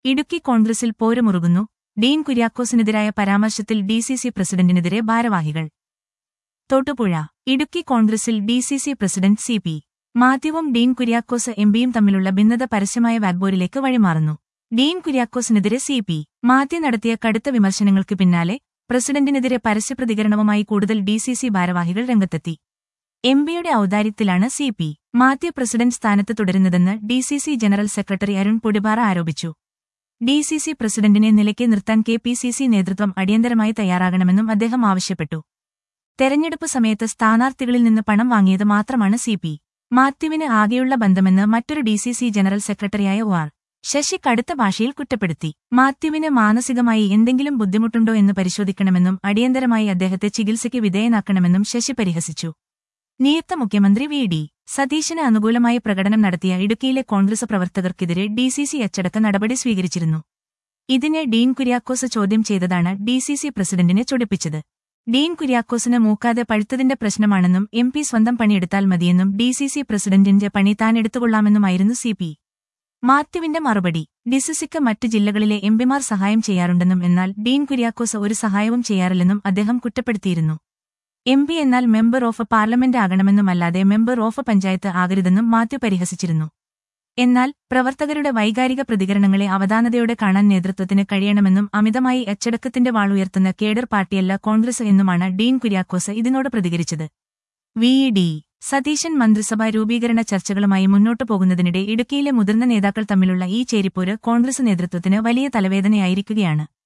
ഇടുക്കി കോൺഗ്രസിൽ പോരുമുറുകുന്നു ഡീൻ കുര്യാക്കോസിനെതിരായ പരാമർശത്തിൽ D C C പ്രസിഡന്റിനെതിരെ ഭാരവാഹികൾ തൊട്ടുപുഴ ഇടുക്കി കോൺഗ്രസിൽ D C C president C P മാത്യുവും ഡീൻ കുര്യാക്കോസ് എംപിയും തമ്മിലുള്ള ഭിന്നത പരസ്യമായ വാഗ്ബോരിലേക്ക് വഴിമാറുന്നു ഡീൻ കുര്യാക്കോസിനെതിരെ സി പി മാത്യു നടത്തിയ കടുത്ത വിമർശനങ്ങൾക്ക് പിന്നാലെ പ്രസിഡന്റിനെതിരെ പരസ്യപ്രതികരണവുമായി കൂടുതൽ ഡി സി സി ഭാരവാഹികൾ രംഗത്തെത്തി എംപിയുടെ ഔദാര്യത്തിലാണ് സി പി മാത്യു പ്രസിഡന്റ് സ്ഥാനത്ത് തുടരുന്നതെന്ന് D C C general secretary Arun Podippara ആരോപിച്ചു ഡി സി സി പ്രസിഡന്റിനെ നിലയ്ക്ക് നിർത്താൻ കെ പി സി സി നേതൃത്വം അടിയന്തരമായി തയ്യാറാകണമെന്നും അദ്ദേഹം ആവശ്യപ്പെട്ടു തെരഞ്ഞെടുപ്പ് സമയത്ത് സ്ഥാനാർത്ഥികളിൽ നിന്ന് പണം വാങ്ങിയത് മാത്രമാണ് സി പി മാത്യുവിന് ആകെയുള്ള ബന്ധമെന്ന് മറ്റൊരു ഡി സി സി ജനറൽ സെക്രട്ടറിയായ ഒ ആർ ശശി കടുത്ത ഭാഷയിൽ കുറ്റപ്പെടുത്തി മാത്യുവിന് മാനസികമായി എന്തെങ്കിലും ബുദ്ധിമുട്ടുണ്ടോ എന്ന് പരിശോധിക്കണമെന്നും അടിയന്തരമായി അദ്ദേഹത്തെ ചികിത്സയ്ക്ക് വിധേയനാക്കണമെന്നും ശശി പരിഹസിച്ചു നിയുക്ത മുഖ്യമന്ത്രി വി ഡി സതീശന് അനുകൂലമായി പ്രകടനം നടത്തിയ ഇടുക്കിയിലെ കോൺഗ്രസ് പ്രവർത്തകർക്കെതിരെ ഡി സി സി അച്ചടക്ക നടപടി സ്വീകരിച്ചിരുന്നു ഇതിനെ ഡീൻ കുര്യാക്കോസ് ചോദ്യം ചെയ്തതാണ് ഡി സി സി പ്രസിഡന്റിനെ ചൊടിപ്പിച്ചത് ഡീൻ കുര്യാക്കോസിന് മൂക്കാതെ പഴുത്തതിന്റെ പ്രശ്നമാണെന്നും എം പി സ്വന്തം പണിയെടുത്താൽ മതിയെന്നും ഡി സി സി പ്രസിഡന്റിന്റെ പണി താൻ എടുത്തുകൊള്ളാമെന്നുമായിരുന്നു സി പി മാത്യുവിന്റെ മറുപടി ഡിസിസിക്ക് മറ്റ് ജില്ലകളിലെ എംപിമാർ സഹായം ചെയ്യാറുണ്ടെന്നും എന്നാൽ ഡീൻ കുര്യാക്കോസ് ഒരു സഹായവും ചെയ്യാറില്ലെന്നും അദ്ദേഹം കുറ്റപ്പെടുത്തിയിരുന്നു എം പി എന്നാൽ മെമ്പർ ഓഫ് പാർലമെന്റ് ആകണമെന്നുമല്ലാതെ മെമ്പർ ഓഫ് പഞ്ചായത്ത് ആകരുതെന്നും മാത്യു പരിഹസിച്ചിരുന്നു എന്നാൽ പ്രവർത്തകരുടെ വൈകാരിക പ്രതികരണങ്ങളെ അവധാനതയോടെ കാണാൻ നേതൃത്വത്തിന് കഴിയണമെന്നും അമിതമായി അച്ചടക്കത്തിന്റെ വാളുയർത്തുന്ന കേഡർ പാർട്ടിയല്ല കോൺഗ്രസ് എന്നുമാണ് ഡീൻ കുര്യാക്കോസ് ഇതിനോട് പ്രതികരിച്ചത് വി ഡി സതീശൻ മന്ത്രിസഭാ രൂപീകരണ ചർച്ചകളുമായി മുന്നോട്ടു പോകുന്നതിനിടെ ഇടുക്കിയിലെ മുതിർന്ന നേതാക്കൾ തമ്മിലുള്ള ഈ ചേരിപ്പോര് കോൺഗ്രസ് നേതൃത്വത്തിന് വലിയ തലവേദനയായിരിക്കുകയാണ്